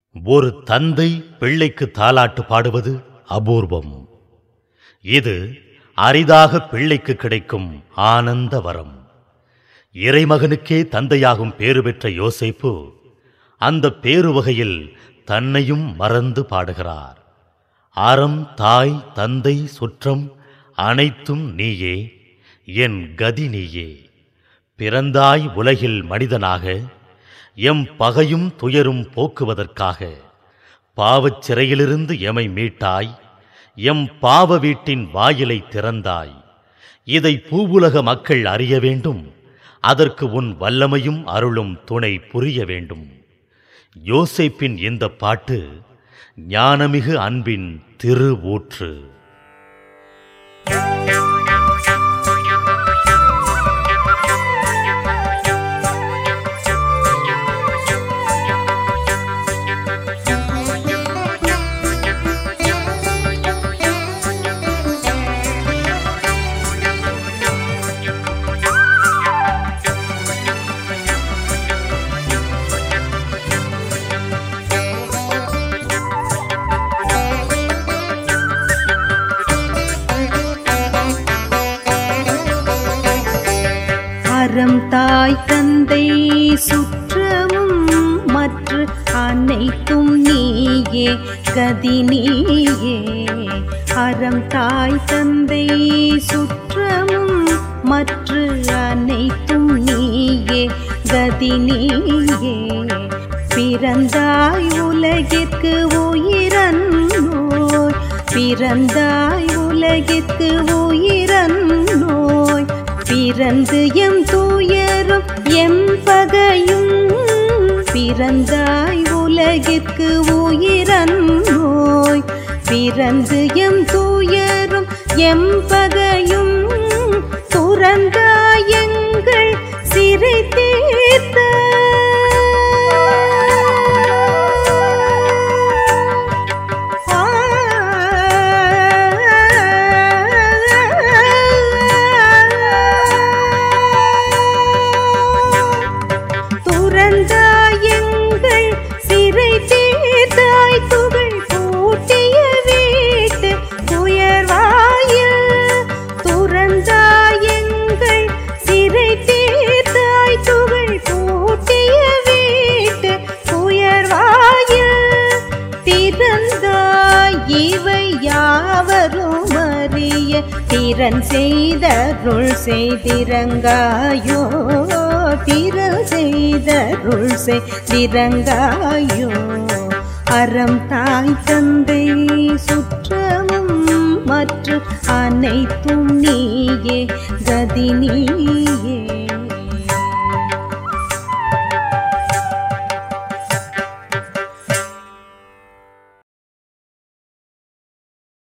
ஒரு தந்தை பிள்ளைக்கு தாலாட்டு பாடுவது அபூர்வம் இது அரிதாக பிள்ளைக்கு கிடைக்கும் ஆனந்த வரம் இறைமகனுக்கே தந்தையாகும் பேறு பெற்ற யோசேப்பு அந்த பேரு வகையில் தன்னையும் மறந்து பாடுகிறார் அறம் தாய் தந்தை சுற்றம் அனைத்தும் நீயே என் கதி நீயே பிறந்தாய் உலகில் மனிதனாக எம் பகையும் துயரும் போக்குவதற்காக பாவச் சிறையிலிருந்து எமை மீட்டாய் எம் பாவ வீட்டின் வாயிலை திறந்தாய் இதை பூவுலக மக்கள் அறிய வேண்டும் அதற்கு உன் வல்லமையும் அருளும் துணை புரிய வேண்டும் யோசேப்பின் இந்த பாட்டு ஞானமிகு அன்பின் திரு ஊற்று அறம் தாய் தந்தை சுற்றமும் மற்ற அனைத்தும் நீயே கதி நீயே அறம் தாய் தந்தை சுற்றமும் மற்ற அனைத்தும் நீயே கதி நீயே பிறந்தாய் உலகிற்கு உயிரன்னோய் பிறந்தாய் உலகிற்கு உயிரன்னோய் பிறந்து எம் தூயரும் எம் பகையும் பிறந்தாய் உலகிற்கு உயிரன்னோய் பிறந்து எம் தூயரும் எம் பகையும் துறந்தாய் எங்கள் சிறை தீர்த்த துறந்தாய் எங்கள் சிறை தீர்த்தாய் துகள் பூட்டிய வீட்டு உயர்வாயில் துறந்தாய் எங்கள் சிறை தீர்த்தாய் துகள் பூட்டிய வீட்டு உயர்வாயில் திறந்தாய் இவை யாவரும் அறிய திறன் செய்தருள் செய்திரங்காயோ திறன் செய்தருள் செய்திரங்காயோ அறம் தாய் தந்தை சுற்றமும் மற்ற அனைத்தும் நீயே கதி நீயே